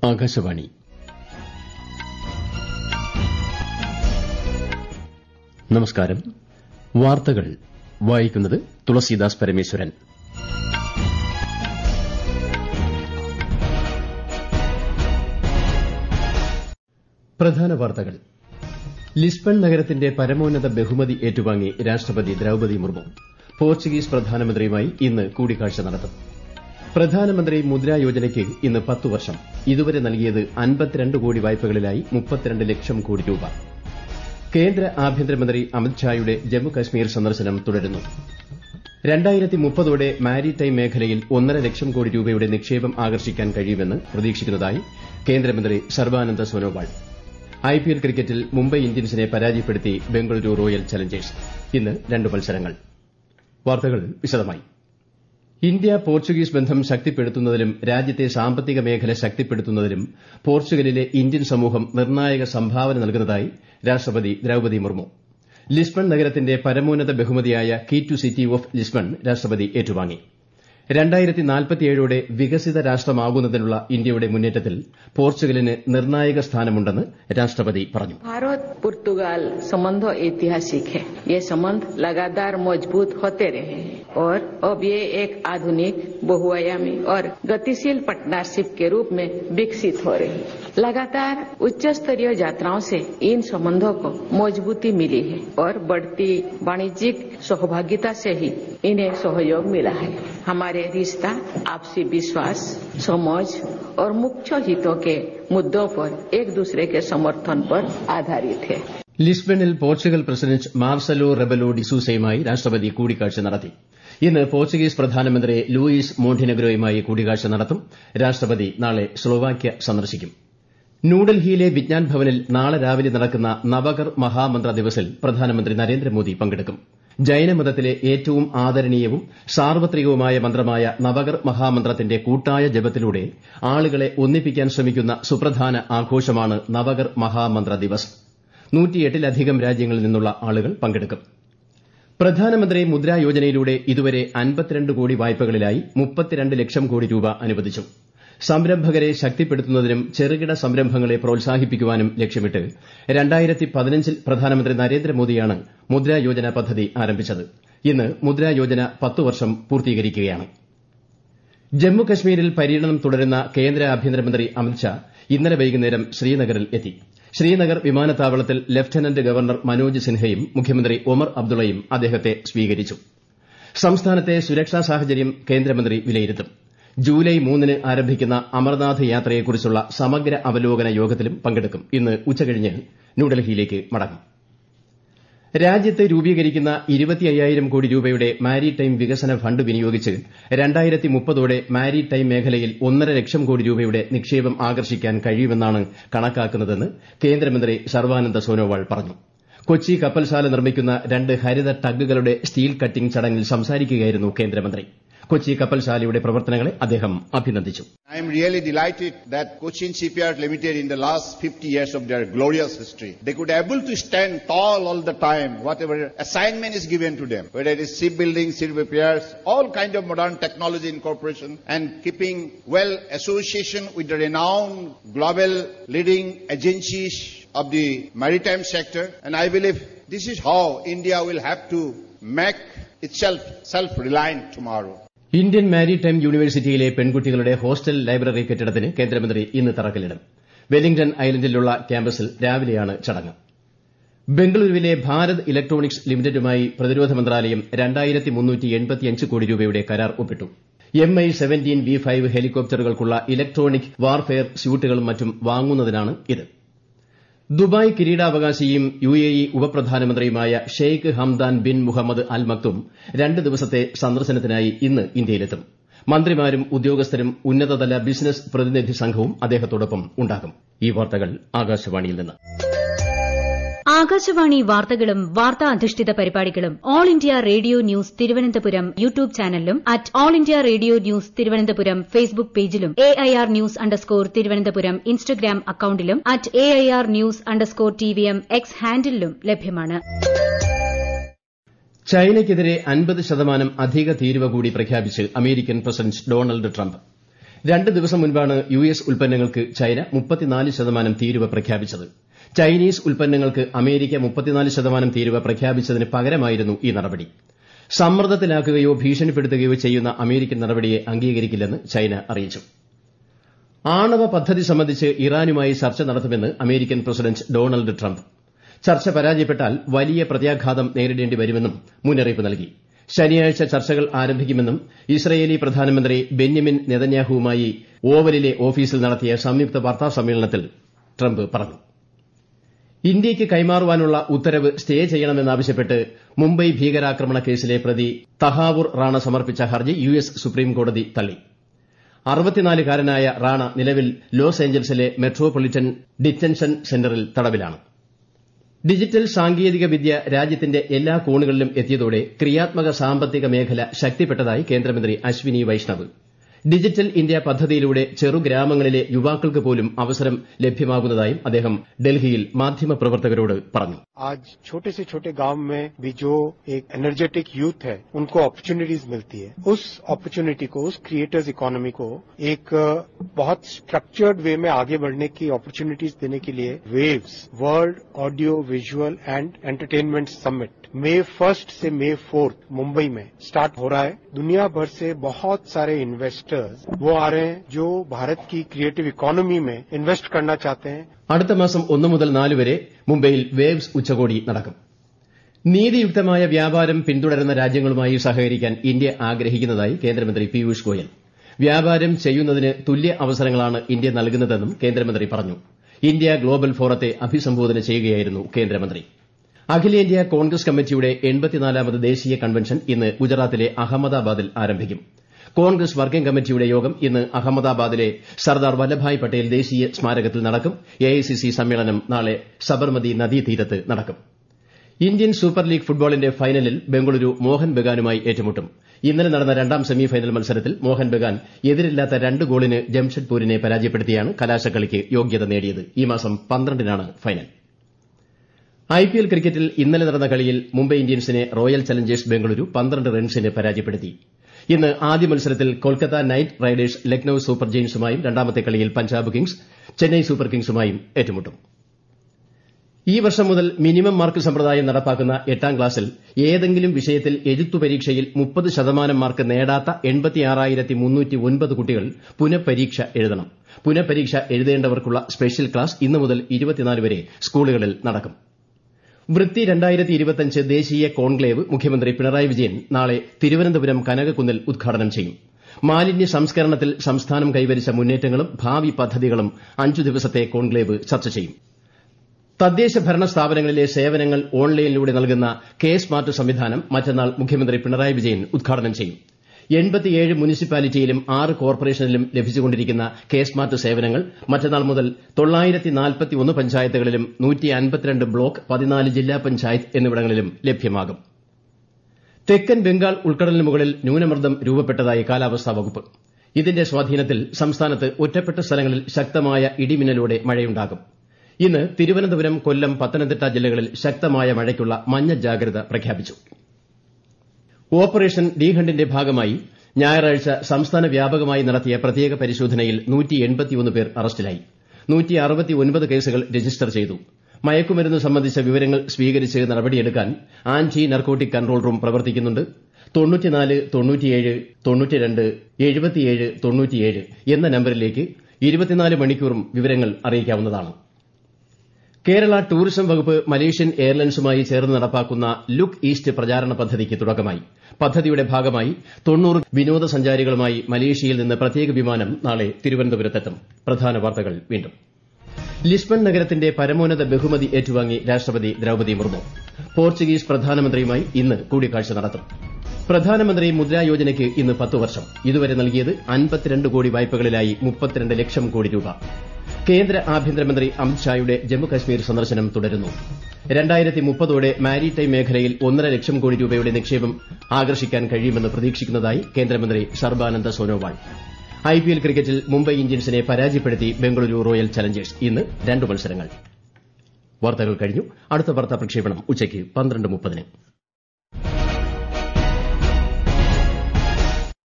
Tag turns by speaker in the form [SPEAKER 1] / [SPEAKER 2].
[SPEAKER 1] ആകാശവാണി നമസ്കാരം വാർത്തകൾ വായിക്കുന്നത് തുളസീദാസ് പരമേശ്വരൻ പ്രധാന വാർത്തകൾ ലിസ്ബൺ നഗരത്തിന്റെ പരമോന്നത ബഹുമതി ഏറ്റുവാങ്ങി രാഷ്ട്രപതി ദ്രൌപതി മുർമു പോർച്ചുഗീസ് പ്രധാനമന്ത്രിയുമായി ഇന്ന് കൂടിക്കാഴ്ച നടത്തും പ്രധാനമന്ത്രി മുദ്രാ യോജനയ്ക്ക് ഇന്ന് പത്തു വർഷം ഇതുവരെ നൽകിയത് അൻപത്തിരണ്ട് കോടി വായ്പകളിലായി മുപ്പത്തിരണ്ട് ലക്ഷം കോടി രൂപ കേന്ദ്ര ആഭ്യന്തരമന്ത്രി അമിത്ഷായുടെ ജമ്മുകശ്മീർ സന്ദർശനം തുടരുന്നു രണ്ടായിരത്തി മുപ്പതോടെ മാരിടൈം മേഖലയിൽ ഒന്നര ലക്ഷം കോടി രൂപയുടെ നിക്ഷേപം ആകർഷിക്കാൻ കഴിയുമെന്ന് പ്രതീക്ഷിക്കുന്നതായി കേന്ദ്രമന്ത്രി സർബാനന്ദ സോനോവാൾ ഐപിഎൽ ക്രിക്കറ്റിൽ മുംബൈ ഇന്ത്യൻസിനെ പരാജയപ്പെടുത്തി ബംഗളൂരു റോയൽ ചലഞ്ചേഴ്സ് ഇന്ന് രണ്ട് മത്സരങ്ങൾ വാർത്തകൾ വിശദമായി ഇന്ത്യ പോർച്ചുഗീസ് ബന്ധം ശക്തിപ്പെടുത്തുന്നതിലും രാജ്യത്തെ സാമ്പത്തിക മേഖല ശക്തിപ്പെടുത്തുന്നതിലും പോർച്ചുഗലിലെ ഇന്ത്യൻ സമൂഹം നിർണായക സംഭാവന നൽകുന്നതായി രാഷ്ട്രപതി ദ്രൌപതി മുർമു ലിസ്ബൺ നഗരത്തിന്റെ പരമോന്നത ബഹുമതിയായ key to city of Lisbon രാഷ്ട്രപതി ഏറ്റുവാങ്ങി ോടെ വികസിത രാഷ്ട്രമാകുന്നതിനുള്ള ഇന്ത്യയുടെ മുന്നേറ്റത്തിൽ പോർച്ചുഗലിന് നിർണായക സ്ഥാനമുണ്ടെന്ന് രാഷ്ട്രപതി പറഞ്ഞു
[SPEAKER 2] भारत पुर्तगाल संबंध ऐतिहासिक है ये संबंध लगातार मजबूत होते रहे हैं और अब ये एक आधुनिक बहुआयामी और गतिशील पार्टनरशिप के रूप में विकसित हो रही है लगातार उच्च स्तरीय यात्राओं से इन संबंधों को मजबूती मिली है और बढ़ती वाणिज्यिक सहभागिता से ही इन्हें सहयोग मिला है हमारे रिश्ता आपसी विश्वास समझ और मुख्य हितों के मुद्दों पर एक दूसरे के समर्थन पर आधारित है
[SPEAKER 1] ലിസ്ബണിൽ പോർച്ചുഗൽ പ്രസിഡന്റ് മാർസലോ റെബലോ ഡിസൂസയുമായി രാഷ്ട്രപതി കൂടിക്കാഴ്ച നടത്തി ഇന്ന് പോർച്ചുഗീസ് പ്രധാനമന്ത്രി ലൂയിസ് മോണ്ടിനെഗ്രോയുമായി കൂടിക്കാഴ്ച നടത്തും രാഷ്ട്രപതി നാളെ സ്ലോവാക്യ സന്ദർശിക്കും ന്യൂഡൽഹിയിലെ വിജ്ഞാൻ ഭവനിൽ നാളെ രാവിലെ നടക്കുന്ന നവകർ മഹാമന്ത്ര ദിവസിൽ പ്രധാനമന്ത്രി നരേന്ദ്രമോദി പങ്കെടുക്കും ജൈനമതത്തിലെ ഏറ്റവും ആദരണീയവും സാർവത്രികവുമായ മന്ത്രമായ നവകർ മഹാമന്ത്രത്തിന്റെ കൂട്ടായ ജപത്തിലൂടെ ആളുകളെ ഒന്നിപ്പിക്കാൻ ശ്രമിക്കുന്ന സുപ്രധാന ആഘോഷമാണ് നവകർ മഹാമന്ത്ര ദിവസ് നൂറ്റിയെട്ടിലധികം രാജ്യങ്ങളിൽ നിന്നുള്ള ആളുകൾ പങ്കെടുക്കും പ്രധാനമന്ത്രി മുദ്രാ യോജനയിലൂടെ ഇതുവരെ അൻപത്തിരണ്ട് കോടി വായ്പകളിലായി മുപ്പത്തിരണ്ട് ലക്ഷം കോടി രൂപ അനുവദിച്ചു സംരംഭകരെ ശക്തിപ്പെടുത്തുന്നതിനും ചെറുകിട സംരംഭങ്ങളെ പ്രോത്സാഹിപ്പിക്കുവാനും ലക്ഷ്യമിട്ട് രണ്ടായിരത്തി പതിനഞ്ചിൽ പ്രധാനമന്ത്രി നരേന്ദ്രമോദിയാണ് മുദ്രാ യോജന പദ്ധതി ആരംഭിച്ചത് ഇന്ന് മുദ്രാ യോജന പത്തു വർഷം പൂർത്തീകരിക്കുകയാണ് ജമ്മു കശ്മീരിൽ പര്യടനം തുടരുന്ന കേന്ദ്ര ആഭ്യന്തരമന്ത്രി അമിത്ഷാ ഇന്നലെ വൈകുന്നേരം ശ്രീനഗറിൽ എത്തി ശ്രീനഗർ വിമാനത്താവളത്തിൽ ലഫ്റ്റനന്റ് ഗവർണർ മനോജ് സിൻഹയും മുഖ്യമന്ത്രി ഒമർ അബ്ദുള്ളയും അദ്ദേഹത്തെ സ്വീകരിച്ചു സംസ്ഥാനത്തെ സുരക്ഷാ സാഹചര്യം കേന്ദ്രമന്ത്രി വിലയിരുത്തും ജൂലൈ മൂന്നിന് ആരംഭിക്കുന്ന അമർനാഥ് യാത്രയെക്കുറിച്ചുള്ള സമഗ്ര അവലോകന യോഗത്തിലും പങ്കെടുക്കും ഇന്ന് ഉച്ചകഴിഞ്ഞ് ന്യൂഡൽഹിയിലേക്ക് മടങ്ങും രാജ്യത്ത് രൂപീകരിക്കുന്ന ഇരുപത്തിയ്യായിരം കോടി രൂപയുടെ മാരിടൈം വികസന ഫണ്ട് വിനിയോഗിച്ച് രണ്ടായിരത്തി മുപ്പതോടെ മാരിടൈം മേഖലയിൽ ഒന്നര ലക്ഷം കോടി രൂപയുടെ നിക്ഷേപം ആകർഷിക്കാൻ കഴിയുമെന്നാണ് കണക്കാക്കുന്നതെന്ന് കേന്ദ്രമന്ത്രി സർബാനന്ദ സോനോവാൾ പറഞ്ഞു കൊച്ചി കപ്പൽശാല നിർമ്മിക്കുന്ന രണ്ട് ഹരിത ടഗ്ഗുകളുടെ സ്റ്റീൽ കട്ടിംഗ് ചടങ്ങിൽ സംസാരിക്കുകയായിരുന്നു കേന്ദ്രമന്ത്രി കൊച്ചി കപ്പൽശാലയുടെ പ്രവർത്തനങ്ങളെ അദ്ദേഹം അഭിനന്ദിച്ചു
[SPEAKER 3] I am really delighted that Cochin Shipyard Limited in the last 50 years of their glorious history, they could able to stand tall all the time, whatever assignment is given to them, whether it is shipbuilding, ship repairs, all kind of modern technology incorporation and keeping well association with the renowned global leading agencies of the maritime sector. And I believe this is how India will have to make itself self-reliant tomorrow.
[SPEAKER 1] Indian maritime യൂണിവേഴ്സിറ്റിയിലെ പെൺകുട്ടികളുടെ hostel library കെട്ടിടത്തിന് കേന്ദ്രമന്ത്രി ഇന്ന് തറക്കല്ലിടും Wellington ഐലൻഡിലുള്ള ക്യാമ്പസിൽ രാവിലെയാണ് ചടങ്ങ് ബംഗളൂരുവിലെ ഭാരത് ഇലക്ട്രോണിക്സ് ലിമിറ്റഡുമായി പ്രതിരോധ മന്ത്രാലയം കോടി രൂപയുടെ കരാർ ഒപ്പിട്ടു M I seventeen V five ഹെലികോപ്റ്ററുകൾക്കുള്ള ഇലക്ട്രോണിക് വാർഫെയർ സ്യൂട്ടുകളും മറ്റും വാങ്ങുന്നതിനാണ് ഇത് ദുബായ് കിരീടാവകാശിയും യു എ ഇ ഉപപ്രധാനമന്ത്രിയുമായ Sheikh Hamdan bin Mohammed Al Maktoum രണ്ട് ദിവസത്തെ സന്ദർശനത്തിനായി ഇന്ന് ഇന്ത്യയിലെത്തും മന്ത്രിമാരും ഉദ്യോഗസ്ഥരും ഉന്നതതല ബിസിനസ് പ്രതിനിധി സംഘവും അദ്ദേഹത്തോടൊപ്പം ഉണ്ടാകും ഈ വാർത്തകൾ ആകാശവാണിയിൽ നിന്ന്
[SPEAKER 4] ആകാശവാണി വാർത്തകളും വാർത്താ അധിഷ്ഠിത പരിപാടികളും all India radio news Thiruvananthapuram YouTube ചാനലിലും at all India radio news Thiruvananthapuram Facebook പേജിലും A I R news underscore Thiruvananthapuram Instagram അക്കൌണ്ടിലും at A I R news underscore T V M X ഹാൻഡിലും ലഭ്യമാണ്
[SPEAKER 1] ചൈനയ്ക്കെതിരെ അൻപത് ശതമാനം അധിക തീരുവ കൂടി പ്രഖ്യാപിച്ച് അമേരിക്കൻ പ്രസിഡന്റ് ഡൊണാൾഡ് ട്രംപ് രണ്ട് ദിവസം മുൻപാണ് യു എസ് ഉൽപ്പന്നങ്ങൾക്ക് ചൈന മുപ്പത്തിനാല് ശതമാനം തീരുവ പ്രഖ്യാപിച്ചത് ചൈനീസ് ഉൽപ്പന്നങ്ങൾക്ക് അമേരിക്ക മുപ്പത്തിനാല് ശതമാനം തീരുവ പ്രഖ്യാപിച്ചതിന് പകരമായിരുന്നു ഈ നടപടി സമ്മർദ്ദത്തിലാക്കുകയോ ഭീഷണിപ്പെടുത്തുകയോ ചെയ്യുന്ന അമേരിക്കൻ നടപടിയെ അംഗീകരിക്കില്ലെന്ന് ചൈന അറിയിച്ചു ആണവ പദ്ധതി സംബന്ധിച്ച് ഇറാനുമായി ചർച്ച നടത്തുമെന്ന് അമേരിക്കൻ പ്രസിഡന്റ് ഡൊണാൾഡ് ട്രംപ് ചർച്ച പരാജയപ്പെട്ടാൽ വലിയ പ്രത്യാഘാതം നേരിടേണ്ടി വരുമെന്നും മുന്നറിയിപ്പ് നൽകി ശനിയാഴ്ച ചർച്ചകൾ ആരംഭിക്കുമെന്നും ഇസ്രയേലി പ്രധാനമന്ത്രി ബെന്യമിൻ നെതന്യാഹുവുമായി ഓവലിലെ ഓഫീസിൽ നടത്തിയ സംയുക്ത വാർത്താ സമ്മേളനത്തിൽ ട്രംപ് പറഞ്ഞു ഇന്ത്യയ്ക്ക് കൈമാറുവാനുള്ള ഉത്തരവ് സ്റ്റേ ചെയ്യണമെന്നാവശ്യപ്പെട്ട് മുംബൈ ഭീകരാക്രമണ കേസിലെ പ്രതി തഹാവൂർ റാണ സമർപ്പിച്ച ഹർജി യു എസ് സുപ്രീംകോടതി തള്ളി അറുപത്തിനാലുകാരനായ റാണ നിലവിൽ ലോസ് ഏഞ്ചൽസിലെ മെട്രോപൊളിറ്റൻ ഡിറ്റൻഷൻ സെന്ററിൽ തടവിലാണ് ഡിജിറ്റൽ സാങ്കേതിക വിദ്യ രാജ്യത്തിന്റെ എല്ലാ കോണുകളിലും എത്തിയതോടെ ക്രിയാത്മക സാമ്പത്തിക മേഖല ശക്തിപ്പെട്ടതായി കേന്ദ്രമന്ത്രി അശ്വിനി വൈഷ്ണവ് ഡിജിറ്റൽ ഇന്ത്യ പദ്ധതിയിലൂടെ ചെറുഗ്രാമങ്ങളിലെ യുവാക്കൾക്ക് പോലും അവസരം ലഭ്യമാകുന്നതായും അദ്ദേഹം ഡൽഹിയിൽ മാധ്യമപ്രവർത്തകരോട് പറഞ്ഞു
[SPEAKER 5] आज छोटे से छोटे गांव में भी जो एक एनर्जेटिक यूथ है उनको अपॉर्चुनिटीज मिलती है उस अपॉर्चुनिटी को उस क्रिएटर्स इकोनॉमी को एक बहुत स्ट्रक्चर्ड वे में आगे बढ़ने की अपॉर्चुनिटीज देने के लिए वेव्स world audio visual and entertainment summit May first से मई फोर्थ मुंबई में स्टार्ट हो रहा है दुनिया भर से बहुत सारे इन्वेस्टर्स वो आ रहे हैं जो भारत की क्रिएटिव इकोनॉमी में इन्वेस्ट करना चाहते हैं
[SPEAKER 1] അടുത്ത മാസം ഒന്ന് മുതൽ നാല് വരെ മുംബൈയിൽ വേവ്സ് ഉച്ചകോടി നടക്കും നീതിയുക്തമായ വ്യാപാരം പിന്തുടരുന്ന രാജ്യങ്ങളുമായി സഹകരിക്കാൻ ഇന്ത്യ ആഗ്രഹിക്കുന്നതായി കേന്ദ്രമന്ത്രി പീയൂഷ് ഗോയൽ വ്യാപാരം ചെയ്യുന്നതിന് തുല്യ അവസരങ്ങളാണ് ഇന്ത്യ നൽകുന്നതെന്നും കേന്ദ്രമന്ത്രി പറഞ്ഞു ഇന്ത്യ ഗ്ലോബൽ ഫോറത്തെ അഭിസംബോധന ചെയ്യുകയായിരുന്നു കേന്ദ്രമന്ത്രി അഖിലേന്ത്യാ കോൺഗ്രസ് കമ്മിറ്റിയുടെ എൺപത്തിനാലാമത് ദേശീയ കൺവെൻഷൻ ഇന്ന് ഗുജറാത്തിലെ അഹമ്മദാബാദിൽ ആരംഭിക്കും കോൺഗ്രസ് വർക്കിംഗ് കമ്മിറ്റിയുടെ യോഗം ഇന്ന് അഹമ്മദാബാദിലെ സർദാർ വല്ലഭായ് പട്ടേൽ ദേശീയ സ്മാരകത്തിൽ നടക്കും എഐസിസി സമ്മേളനം നാളെ സബർമതി നദീതീരത്ത് നടക്കും ഇന്ത്യൻ സൂപ്പർ ലീഗ് ഫുട്ബോളിന്റെ ഫൈനലിൽ ബംഗളൂരു മോഹൻ ബഗാനുമായി ഏറ്റുമുട്ടും ഇന്നലെ നടന്ന രണ്ടാം സെമി ഫൈനൽ മത്സരത്തിൽ മോഹൻ ബഗാൻ എതിരില്ലാത്ത രണ്ട് ഗോളിന് ജംഷഡ്പൂരിനെ പരാജയപ്പെടുത്തിയാണ് കലാശക്കളിക്ക് യോഗ്യത നേടിയത് ഈ മാസം പന്ത്രണ്ടിനാണ് ഫൈനൽ ഐപിഎൽ ക്രിക്കറ്റിൽ ഇന്നലെ നടന്ന കളിയിൽ മുംബൈ ഇന്ത്യൻസിനെ റോയൽ ചലഞ്ചേഴ്സ് ബംഗളൂരു പന്ത്രണ്ട് റൺസിന് പരാജയപ്പെടുത്തി ഇന്ന് ആദ്യ മത്സരത്തിൽ Kolkata knight riders Lucknow super ജെയിൻസുമായും രണ്ടാമത്തെ കളിയിൽ പഞ്ചാബ് കിങ്സ് ചെന്നൈ സൂപ്പർ കിങ്സുമായും ഏറ്റുമുട്ടും ഈ വർഷം മുതൽ മിനിമം മാർക്ക് സമ്പ്രദായം നടപ്പാക്കുന്ന എട്ടാം ക്ലാസ്സിൽ ഏതെങ്കിലും വിഷയത്തിൽ എഴുത്തു പരീക്ഷയിൽ മുപ്പത് ശതമാനം മാർക്ക് നേടാത്ത കുട്ടികൾ പുനഃപരീക്ഷ എഴുതണം പുനഃപരീക്ഷ എഴുതേണ്ടവർക്കുള്ള സ്പെഷ്യൽ ക്ലാസ് ഇന്നു മുതൽ വരെ സ്കൂളുകളിൽ നടക്കും വൃത്തി ദേശീയ കോൺക്ലേവ് മുഖ്യമന്ത്രി പിണറായി വിജയൻ നാളെ തിരുവനന്തപുരം കനകക്കുന്നിൽ ഉദ്ഘാടനം ചെയ്യും മാലിന്യ സംസ്കരണത്തിൽ സംസ്ഥാനം കൈവരിച്ച മുന്നേറ്റങ്ങളും ഭാവി പദ്ധതികളും അഞ്ചു ദിവസത്തെ കോൺക്ലേവ് ചർച്ച ചെയ്യും തദ്ദേശ ഭരണ സ്ഥാപനങ്ങളിലെ സേവനങ്ങൾ ഓൺലൈനിലൂടെ നൽകുന്ന കെ സ്മാർട്ട് സംവിധാനം മറ്റന്നാൾ മുഖ്യമന്ത്രി പിണറായി വിജയൻ ഉദ്ഘാടനം ചെയ്യും എൺപത്തിയേഴ് മുനിസിപ്പാലിറ്റിയിലും ആറ് കോർപ്പറേഷനിലും ലഭിച്ചുകൊണ്ടിരിക്കുന്ന കെ സ്മാർട്ട് സേവനങ്ങൾ മറ്റന്നാൾ മുതൽ പഞ്ചായത്തുകളിലും ബ്ലോക്ക് പതിനാല് ജില്ലാ പഞ്ചായത്ത് എന്നിവിടങ്ങളിലും ലഭ്യമാകും തെക്കൻ ബംഗാൾ ഉൾക്കടലിന് മുകളിൽ ന്യൂനമർദ്ദം രൂപപ്പെട്ടതായി കാലാവസ്ഥാ വകുപ്പ് ഇതിന്റെ സ്വാധീനത്തിൽ സംസ്ഥാനത്ത് ഒറ്റപ്പെട്ട സ്ഥലങ്ങളിൽ ശക്തമായ ഇടിമിന്നലോടെ മഴയുണ്ടാകും ഇന്ന് തിരുവനന്തപുരം കൊല്ലം പത്തനംതിട്ട ജില്ലകളിൽ ശക്തമായ മഴയ്ക്കുള്ള മഞ്ഞ ജാഗ്രത പ്രഖ്യാപിച്ചു ഓപ്പറേഷൻ ഡി ഹണ്ടിന്റെ ഭാഗമായി ഞായറാഴ്ച സംസ്ഥാന വ്യാപകമായി നടത്തിയ പ്രത്യേക പരിശോധനയിൽ പേർ അറസ്റ്റിലായി കേസുകൾ രജിസ്റ്റർ ചെയ്തു മയക്കുമരുന്ന് സംബന്ധിച്ച വിവരങ്ങൾ സ്വീകരിച്ച് നടപടിയെടുക്കാൻ ആന്റി നർക്കോട്ടിക് കൺട്രോൾ റൂം പ്രവർത്തിക്കുന്നുണ്ട് എന്ന നമ്പരിലേക്ക് മണിക്കൂറും വിവരങ്ങൾ അറിയിക്കാവുന്നതാണ് കേരള ടൂറിസം വകുപ്പ് മലേഷ്യൻ എയർലൈൻസുമായി ചേർന്ന് നടപ്പാക്കുന്ന ലുക്ക് ഈസ്റ്റ് പ്രചാരണ പദ്ധതിക്ക് തുടക്കമായി പദ്ധതിയുടെ ഭാഗമായി തൊണ്ണൂറ് വിനോദസഞ്ചാരികളുമായി മലേഷ്യയിൽ നിന്ന് പ്രത്യേക വിമാനം നാളെ തിരുവനന്തപുരത്തെത്തും പ്രധാന വാർത്തകൾ വീണ്ടും ലിസ്ബൺ നഗരത്തിന്റെ പരമോന്നത ബഹുമതി ഏറ്റുവാങ്ങി രാഷ്ട്രപതി ദ്രൌപതി മുർമു പോർച്ചുഗീസ് പ്രധാനമന്ത്രിയുമായി ഇന്ന് കൂടിക്കാഴ്ച നടത്തും പ്രധാനമന്ത്രി മുദ്രാ യോജനയ്ക്ക് ഇന്ന് പത്ത് വർഷം ഇതുവരെ നൽകിയത് അൻപത്തിരണ്ട് കോടി വായ്പകളിലായി മുപ്പത്തിരണ്ട് ലക്ഷം കോടി രൂപ കേന്ദ്ര ആഭ്യന്തരമന്ത്രി അമിത്ഷായുടെ ജമ്മുകശ്മീർ സന്ദർശനം തുടരുന്നു രണ്ടായിരത്തി മുപ്പതോടെ മാരിടൈം മേഖലയിൽ ഒന്നര ലക്ഷം കോടി രൂപയുടെ നിക്ഷേപം ആകർഷിക്കാൻ കഴിയുമെന്ന് പ്രതീക്ഷിക്കുന്നതായി കേന്ദ്രമന്ത്രി സർബാനന്ദ സോനോവാൾ ഐപിഎൽ ക്രിക്കറ്റിൽ മുംബൈ ഇന്ത്യൻസിനെ പരാജയപ്പെടുത്തി ബംഗളൂരു റോയൽ ചലഞ്ചേഴ്സ് ഇന്ന് രണ്ട് മത്സരങ്ങൾ വാർത്തകൾ കഴിഞ്ഞു അടുത്ത വാർത്താ പ്രക്ഷേപണം ഉച്ചയ്ക്ക് പന്ത്രണ്ട് മുപ്പതിന്